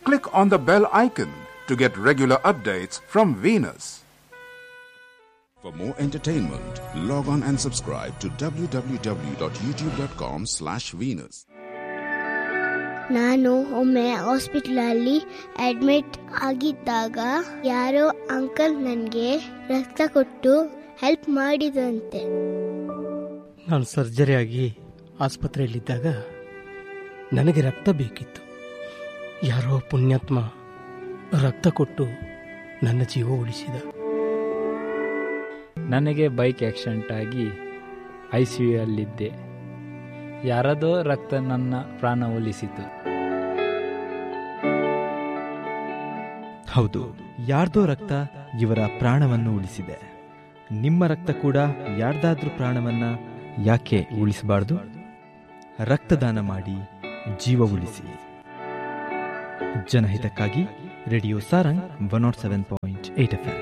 click on the bell icon to get regular updates from Venus. For more entertainment, log on and subscribe to www.youtube.com slash Venus. ನಾನು ಒಮ್ಮೆ ಹಾಸ್ಪಿಟ್ಲಲ್ಲಿ admit ಆಗಿದ್ದಾಗ ಯಾರೋ uncle ನನಗೆ ರಕ್ತ ಕೊಟ್ಟು ಹೆಲ್ಪ್ ಮಾಡಿದಂತೆ ನಾನು ಸರ್ಜರಿ ಆಗಿ ಆಸ್ಪತ್ರೆಯಲ್ಲಿದ್ದಾಗ ನನಗೆ ರಕ್ತ ಬೇಕಿತ್ತು ಯಾರೋ ಪುಣ್ಯಾತ್ಮ ರಕ್ತ ಕೊಟ್ಟು ನನ್ನ ಜೀವ ಉಳಿಸಿದ ನನಗೆ ಬೈಕ್ ಆಕ್ಸಿಡೆಂಟ್ ಆಗಿ ಐ ಸಿ ಯುಯಲ್ಲಿದ್ದೆ ಯಾರದೋ ರಕ್ತ ನನ್ನ ಪ್ರಾಣ ಉಳಿಸಿತು ಹೌದು ಯಾರ್ದೋ ರಕ್ತ ಇವರ ಪ್ರಾಣವನ್ನು ಉಳಿಸಿದೆ ನಿಮ್ಮ ರಕ್ತ ಕೂಡ ಯಾರ್ದಾದ್ರೂ ಪ್ರಾಣವನ್ನ ಯಾಕೆ ಉಳಿಸಬಾರ್ದು ರಕ್ತದಾನ ಮಾಡಿ ಜೀವ ಉಳಿಸಿ ಜನಹಿತಕ್ಕಾಗಿ radio Sarang one nought seven point eight F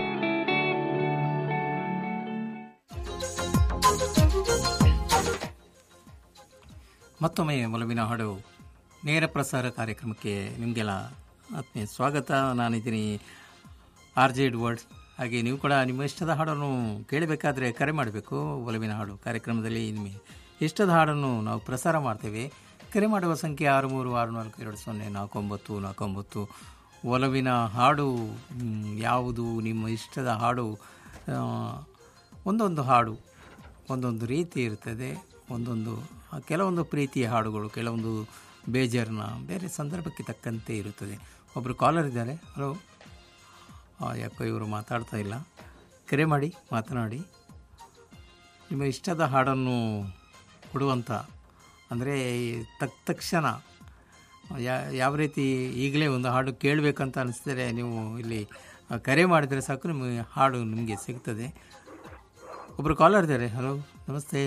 ಮತ್ತೊಮ್ಮೆ ಒಲವಿನ ಹಾಡು ನೇರ ಪ್ರಸಾರ ಕಾರ್ಯಕ್ರಮಕ್ಕೆ ನಿಮಗೆಲ್ಲ ಆತ್ಮೀಯ ಸ್ವಾಗತ ನಾನಿದ್ದೀನಿ ಆರ್ ಜೆ ಎಡ್ವರ್ಡ್ಸ್ ಹಾಗೆ ನೀವು ಕೂಡ ನಿಮ್ಮ ಇಷ್ಟದ ಹಾಡನ್ನು ಕೇಳಬೇಕಾದ್ರೆ ಕರೆ ಮಾಡಬೇಕು ಒಲವಿನ ಹಾಡು ಕಾರ್ಯಕ್ರಮದಲ್ಲಿ ನಿಮ್ಮ ಇಷ್ಟದ ಹಾಡನ್ನು ನಾವು ಪ್ರಸಾರ ಮಾಡ್ತೇವೆ ಕರೆ ಮಾಡುವ ಸಂಖ್ಯೆ ಆರು ಮೂರು ಆರು ನಾಲ್ಕು ಎರಡು ಸೊನ್ನೆ ನಾಲ್ಕು ಒಂಬತ್ತು ನಾಲ್ಕು ಒಂಬತ್ತು ಒಲವಿನ ಹಾಡು ಮ್, ಯಾವುದು ನಿಮ್ಮ ಇಷ್ಟದ ಹಾಡು ಆ, ಒಂದೊಂದು ಹಾಡು ಒಂದೊಂದು ರೀತಿ ಇರ್ತದೆ ಒಂದೊಂದು ಆ, ಕೆಲವೊಂದು ಪ್ರೀತಿಯ ಹಾಡುಗಳು ಕೆಲವೊಂದು ಬೇಜಾರನ್ನ ಬೇರೆ ಸಂದರ್ಭಕ್ಕೆ ತಕ್ಕಂತೆ ಇರುತ್ತದೆ ಒಬ್ಬರು ಕಾಲರ್ ಇದ್ದಾರೆ ಹಲೋ ಆ, ಯಾಕೋ ಇವರು ಮಾತಾಡ್ತಾ ಇಲ್ಲ ಕರೆ ಮಾಡಿ ಮಾತನಾಡಿ ನಿಮ್ಮ ಇಷ್ಟದ ಹಾಡನ್ನು ಕೊಡುವಂಥ ಅಂದರೆ ತಕ್ ತಕ್ಷಣ ಯಾ ಯಾವ ರೀತಿ ಈಗಲೇ ಒಂದು ಹಾಡು ಕೇಳಬೇಕಂತ ಅನಿಸಿದರೆ ನೀವು ಇಲ್ಲಿ ಆ, ಕರೆ ಮಾಡಿದರೆ ಸಾಕು ನಿಮಗೆ ಹಾಡು ನಿಮಗೆ ಸಿಗ್ತದೆ ಒಬ್ಬರು ಕಾಲರ್ ಇದ್ದಾರೆ ಹಲೋ ನಮಸ್ತೆ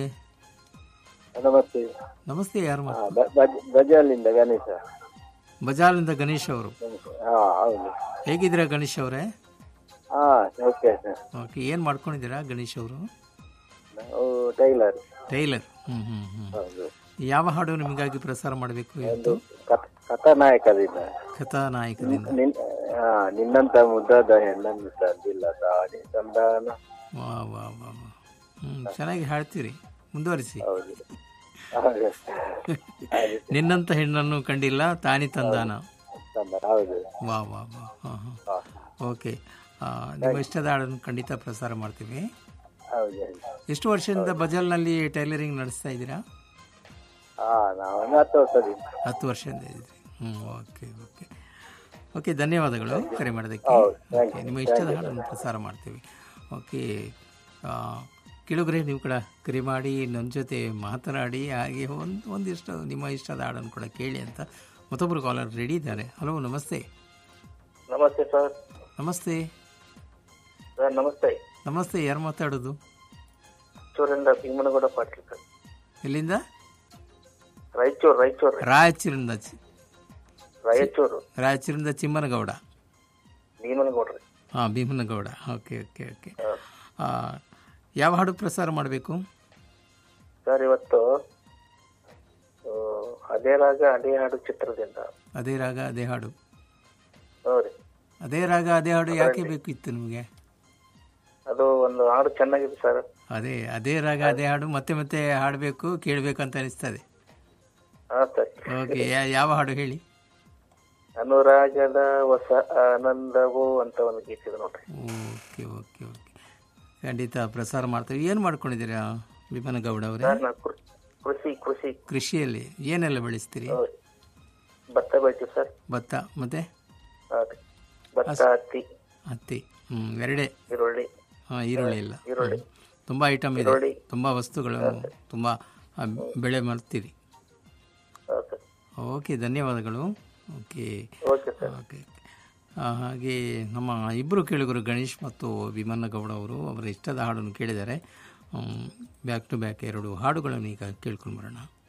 ನಮಸ್ತೆ ನಮಸ್ತೆ ಯಾರು ಹಾ, ಮಾತು ಬ- ಬಜ್- ಬಜಾರ್ನಿಂದ ಗಣೇಶ ಬಜಾರ್ನಿಂದ ಗಣೇಶ್ ಅವರು ಹಾ ಹೌದು ಹೇಗಿದ್ದೀರಾ ಗಣೇಶ್ ಅವರೇ ಹಾ ಓಕೆ ಸರ್ ಓಕೆ ಏನು ಮಾಡ್ಕೊಂಡಿದ್ದೀರಾ ಗಣೇಶ್ ಅವರು ನಾವು ಟೈಲರ್ ಟೈಲರ್ ಹ್ಞೂ ಹ್ಞೂ ಹ್ಞೂ ಹೌದು ಯಾವ ಹಾಡು ನಿಮಗಾಗಿ ಪ್ರಸಾರ ಮಾಡಬೇಕು ಇವತ್ತು ಕಥ್- ಕಥಾನಾಯಕದಿಂದ ಕಥಾನಾಯಕದಿಂದ ನಿನ್ ಹಾ ನಿನ್ನಂತ ಮುದ್ದಾದ ಹೆಣ್ಣನ್ನು ತಂದಿಲ್ಲ ತಾನೇ ಸಂಧಾನ ವಾ ವಾ ವಾ ವಾ ಹ್ಞೂ ಚೆನ್ನಾಗಿ ಹಾಡ್ತೀರಿ ಮುಂದುವರಿಸಿ ಹೌದು ಹೌದು ನಿನ್ನಂತ ಹೆಣ್ಣನ್ನು ಕಂಡಿಲ್ಲ ತಾನಿ ತಂದಾನ ಸಂಧಾನ ಹೌದು ವಾ ವಾ ವಾ ಹಾಂ ಹಾಂ ಓಕೆ ಆ, ನಿಮ್ಮ ಇಷ್ಟದ ಹಾಡನ್ನು ಖಂಡಿತ ಪ್ರಸಾರ ಮಾಡ್ತೀವಿ ಹೌದು ಎಷ್ಟು ವರ್ಷದಿಂದ ಬಜಾಲ್ನಲ್ಲಿ ಟೈಲರಿಂಗ್ ನಡೆಸ್ತಾ ಇದ್ದೀರಾ ಹಾ ನಾವು ಒಂದು ಹತ್ತು ವರ್ಷದಿಂದ ಹತ್ತು ವರ್ಷದಿಂದ ಇದ್ದೀರಿ ಹ್ಞೂ ಓಕೆ ಓಕೆ ಓಕೆ ಧನ್ಯವಾದಗಳು ಕರೆ ಮಾಡೋದಕ್ಕೆ ಹೌದು, thank ಓಕೆ you, ನಿಮ್ಮ thank ಇಷ್ಟದ you, ಹಾಡನ್ನು ಪ್ರಸಾರ ಮಾಡ್ತೀವಿ ಓಕೆ ಕೇಳುಗರೆ ನೀವು ಕೂಡ ಕರೆ ಮಾಡಿ ನನ್ನ ಜೊತೆ ಮಾತನಾಡಿ ಹಾಗೆ ಒಂದು ಒಂದಿಷ್ಟು ನಿಮ್ಮ ಇಷ್ಟದ ಹಾಡನ್ನು ಕೂಡ ಕೇಳಿ ಅಂತ ಮತ್ತೊಬ್ಬರು ಕಾಲರ್ ರೆಡಿ ಇದ್ದಾರೆ ಹಲೋ ನಮಸ್ತೆ ನಮಸ್ತೆ ಸರ್ ನಮಸ್ತೆ ಸರ್ ನಮಸ್ತೆ ನಮಸ್ತೆ ಯಾರು ಮಾತಾಡೋದು ರಾಯಚೂರಿಂದ ಭೀಮನಗೌಡ ಪಾಟೀಲ್ ಸರ್ ಎಲ್ಲಿಂದ ರಾಯಚೂರು ರಾಯಚೂರು ರಾಯಚೂರಿಂದ ಚಿ- ರಾಯಚೂರು ರಾಯಚೂರಿಂದ ಚಿಮ್ಮನಗೌಡ ಭೀಮನಗೌಡ್ರಿ ಹಾಂ ಭೀಮನಗೌಡ ಓಕೆ ಓಕೆ ಓಕೆ ಆ, ಯಾವ ಹಾಡು ಪ್ರಸಾರ ಮಾಡಬೇಕು ಸರ್ ಇವತ್ತು ಆ, ಅದೇ ರಾಗ ಅದೇ ಹಾಡು ಚಿತ್ರದಿಂದ ಅದೇ ರಾಗ ಅದೇ ಹಾಡು ಹೌದ್ರಿ ಅದೇ ರಾಗ ಅದೇ ಹಾಡು ಯಾಕೆ ಬೇಕಿತ್ತು ನಿಮಗೆ ಅದು ಒಂದು ಹಾಡು ಚೆನ್ನಾಗಿದೆ ಸರ್ ಅದೇ ಅದೇ ರಾಗ ಅದೇ ಹಾಡು ಮತ್ತೆ ಮತ್ತೆ ಹಾಡಬೇಕು ಕೇಳಬೇಕು ಅಂತ ಅನಿಸ್ತದೆ ಹಾ ಸರ್ ಓಕೆ ಯಾವ ಹಾಡು ಹೇಳಿ ಅನುರಾಗದ ಹೊಸ ಆನಂದವು ಅಂತ ಒಂದು ಗೀತೆ ಇದೆ ನೋಡ್ರಿ ಓಕೆ ಓಕೆ ಓಕೆ ಖಂಡಿತ ಪ್ರಸಾರ ಮಾಡ್ತೇವೆ ಏನು ಮಾಡ್ಕೊಂಡಿದ್ದೀರಾ ವಿಮನಗೌಡ ಅವರೇ ಸರ್ ನಾವು ಕೃ- ಕೃಷಿ ಕೃಷಿ ಕೃಷಿಯಲ್ಲಿ ಏನೆಲ್ಲ ಬೆಳೆಸ್ತೀರಿ ಹೌದು. ಭತ್ತ ಬೆಳಿತೀವಿ ಸರ್ ಭತ್ತ ಮತ್ತೆ ಹೌದು. ಭತ್ತ ಹತ್ತಿ ಹತ್ತಿ ಹ್ಞೂ ಎರಡೇ ಈರುಳ್ಳಿ ಹಾಂ ಈರುಳ್ಳಿ ಇಲ್ಲ ಈರುಳ್ಳಿ. ಹ್ಮ್. ತುಂಬ ಐಟಮ್ ಇದೆ ಈರುಳ್ಳಿ. ತುಂಬ ವಸ್ತುಗಳು ತುಂಬ ಆ, ಬೆಳೆ ಮಾಡ್ತೀರಿ ಹೌದು ಸರ್ ಓಕೆ ಧನ್ಯವಾದಗಳು ಓಕೆ ಓಕೆ ಸರ್ ಓಕೆ ಆ, ಹಾಗೆ ನಮ್ಮ ಇಬ್ಬರು ಕೇಳುಗರು ಗಣೇಶ್ ಮತ್ತು ವಿಮನ್ನಗೌಡ ಅವರು ಅವರ ಇಷ್ಟದ ಹಾಡನ್ನು ಕೇಳಿದ್ದಾರೆ ಬ್ಯಾಕ್ ಟು ಬ್ಯಾಕ್ ಎರಡು ಹಾಡುಗಳನ್ನು ಈಗ ಕೇಳ್ಕೊಂಡು ಬರೋಣ